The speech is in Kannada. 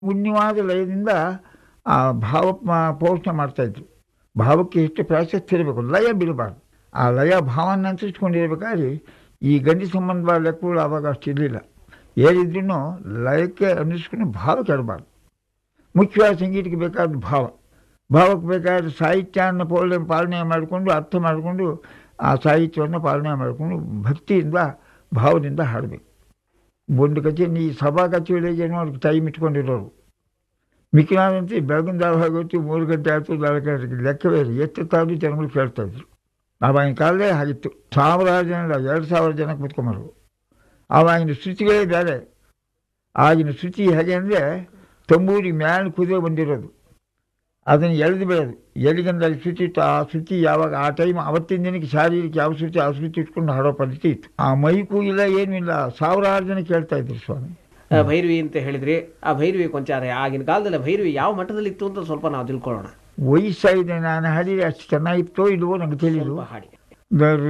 ಪುಣ್ಯವಾದ ಲಯದಿಂದ ಆ ಭಾವ ಮ- ಪೋಷಣೆ ಮಾಡ್ತಾಯಿದ್ರು ಭಾವಕ್ಕೆ ಎಷ್ಟು ಪ್ರಾಶಸ್ತ್ಯ ಇರಬೇಕು ಲಯ ಬಿಡಬಾರ್ದು ಆ ಲಯ ಭಾವನ ಅಂಟಿಸ್ಕೊಂಡಿರ್ಬೇಕಾದ್ರೆ ಈ ಗಂಡಿ ಸಂಬಂಧ ಲೆಕ್ಕಗಳು ಆವಾಗ ಅಷ್ಟು ಇರಲಿಲ್ಲ ಏನಿದ್ರೂ ಲಯಕ್ಕೆ ಅನ್ನಿಸ್ಕೊಂಡು ಭಾವ ಕೆಡಬಾರ್ದು ಮುಖ್ಯವಾದ ಸಂಗೀತಕ್ಕೆ ಬೇಕಾದ ಭಾವ ಭಾವಕ್ಕೆ ಬೇಕಾದ ಸಾಹಿತ್ಯವನ್ನು ಪೋಲನೆ ಪಾಲನೆ ಮಾಡಿಕೊಂಡು ಅರ್ಥ ಮಾಡಿಕೊಂಡು ಆ ಸಾಹಿತ್ಯವನ್ನು ಪಾಲನೆ ಮಾಡಿಕೊಂಡು ಭಕ್ತಿಯಿಂದ ಭಾವದಿಂದ ಹಾಡಬೇಕು ಒಂದು ಕಚೇರಿ ಈ ಸಭಾ ಕಚೇರಿಗೆ ನೋಡಿ ಟೈಮ್ ಇಟ್ಕೊಂಡಿರೋರು ಮಿಕ್ಕಿನಾದಂತೆ ಬೆಳಗಿನ ಜಾವ ಆಗೋತ್ತು ಮೂರು ಗಂಟೆ ಆಯಿತು ನಾಲ್ಕು ಗಂಟೆ ಲೆಕ್ಕವೇ ಇಲ್ಲ ಎಷ್ಟು ತಾವು ಜನಗಳು ಕೇಳ್ತಾ ಇದ್ರು ಆವಾಗಿನ ಕಾಲದೇ ಆಗಿತ್ತು ಸಾವಿರಾರು ಜನ ಇಲ್ಲ, ಎರಡು ಸಾವಿರ ಜನ ಕೂತ್ಕೊಂಬರು ಆವಾಗಿನ ಶ್ರುತಿಗಳೇ ಬೇರೆ ಆಗಿನ ಶ್ರುತಿ ಹೇಗೆ ಅಂದರೆ ತಂಬೂರಿ ಮ್ಯಾಲ ಕುದುರೆ ಬಂದಿರೋದು ಅದನ್ನು ಎಳೆದು ಬಿಡೋದು ಎಲ್ಲಿಗಂದ್ರೆ ಅಲ್ಲಿ ಶ್ರುತಿ ಇತ್ತು ಆ ಶ್ರುತಿ ಯಾವಾಗ ಆ ಟೈಮ್ ಅವತ್ತಿನ ದಿನಕ್ಕೆ ಶಾರೀರಿಕ ಯಾವ ಶ್ರುತಿ ಆ ಶ್ರುತಿ ಇಟ್ಕೊಂಡು ಹಾಡೋ ಪದ್ಧತಿ ಇತ್ತು ಆ ಮೈಕೂ ಇಲ್ಲ ಏನೂ ಇಲ್ಲ ಸಾವಿರಾರು ಜನ ಕೇಳ್ತಾ ಇದ್ರು ಸ್ವಾಮಿ ಆ, ಭೈರವಿ ಅಂತ ಹೇಳಿದ್ರಿ ಆ ಭೈರವಿ ಕೊಂಚಾರೆ ಆಗಿನ ಕಾಲದಲ್ಲಿ ಭೈರವಿ ಯಾವ ಮಟ್ಟದಲ್ಲಿ ಇತ್ತು ಅಂತ ಸ್ವಲ್ಪ ನಾವು ತಿಳ್ಕೊಳ್ಳೋಣ ವಯಸ್ಸಾಗಿದೆ ನಾನು ಹಾಡಿದ್ರೆ ಅಷ್ಟು ಚೆನ್ನಾಗಿತ್ತೋ ಇಲ್ವೋ ನಂಗೆ ತಿಳಿದು ಸ್ವಲ್ಪ ಹಾಡಿ ದ